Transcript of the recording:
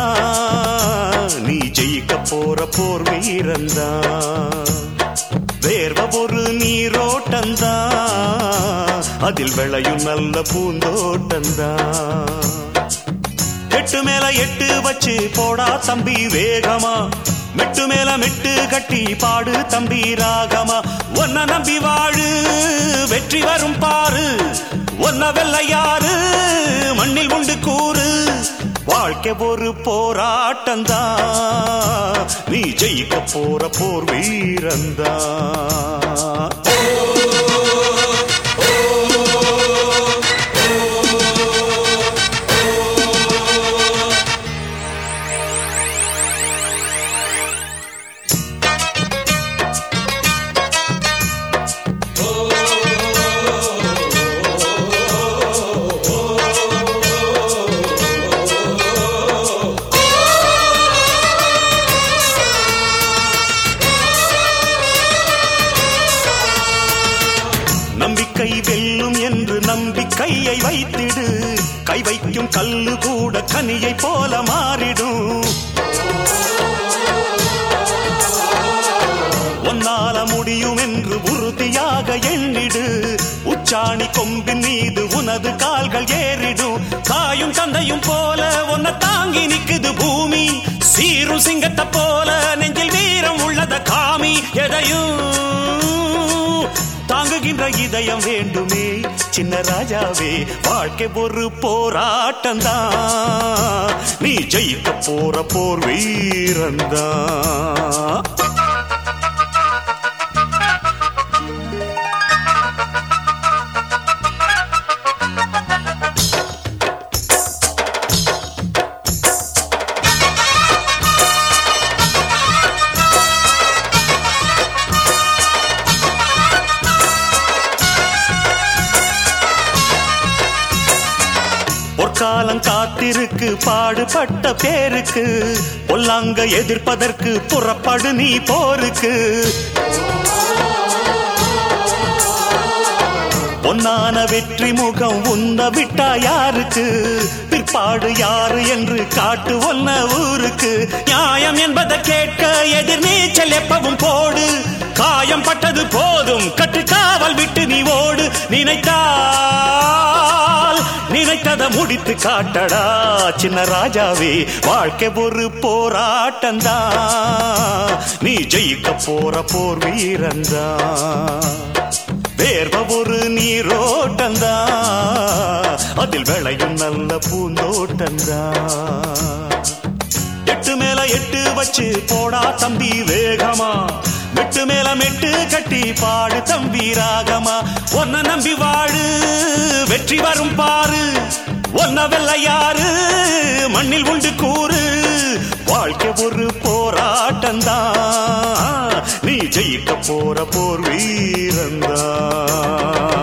வீரந்தான் நீ ஜெயிக்க போற போர் வீரந்தான் வேர்வ ஒரு நீரோட்டந்தான் அதில் விளையும் நல்ல பூந்தோட்டந்தான் எட்டு மேல எட்டு வச்சு போடா தம்பி வேகமா மெட்டு மேல மெட்டு கட்டி பாடு தம்பி ராகமா ஒன்ன நம்பி வாழு வெற்றி வரும் பாரு ஒன்ன வெல்ல யாரு மண்ணில் உண்டு கூறு வாழ்க்கை ஒரு போராட்டம்தான் நீ ஜெயிக்க போற போர் வீரந்தான் நம்பிக்கை வெல்லும் என்று நம்பிக்கையை வைத்திடு கை வைக்கும் கல்லு கூட கனியை போல மாறிடும் ஒன்னால முடியும் என்று உறுதியாக எண்ணிடு உச்சாணி கொம்பின் மீது உனது கால்கள் ஏறிடும் தாயும் தந்தையும் போல உன்னை தாங்கி நிக்குது பூமி சீரும் சிங்கத்தை போல நெஞ்சில் வீரம் உள்ளத காமி எதையும் தாங்குகின்ற இதயம் வேண்டுமே சின்ன ராஜாவே வாழ்க்கை ஒரு போராட்டம்தான் நீ ஜெயிக்க போற போர் வீரந்தான் பொற்காலம் காத்திருக்கு பாடுபட்ட பேருக்கு பொல்லாங்க எதிர்ப்பதற்கு புறப்படு நீ போருக்கு பொன்னான வெற்றி முகம் உந்த விட்டா யாருக்கு பிற்பாடு யாரு என்று காட்டு ஒன்ன ஊருக்கு நியாயம் என்பதை கேட்க எதிர் நீச்சல் எப்பவும் போடு காயம் பட்டது போதும் கட்டு காவல் விட்டு நீ ஓடு நினைத்தால் நினைத்ததை முடித்து காட்டடா சின்ன ராஜாவே வாழ்க்கை ஒரு போராட்டம்தான் நீ ஜெயிக்க போற போர் வீரந்தான் வேர்வ ஒரு நீரோட்டந்தான் அதில் விளையும் நல்ல பூந்தோட்டந்தான் எட்டு மேல எட்டு வச்சு போடா தம்பி வேகமா மெட்டு மேல மெட்டு கட்டி பாடு தம்பி ராகமா ஒன்ன நம்பி வாழு வெற்றி வரும் பாரு ஒன்ன வெல்ல யாரு மண்ணில் உண்டு கூறு வாழ்க்கை ஒரு போராட்டம்தான் நீ ஜெயிக்க போற போர் வீரந்தான்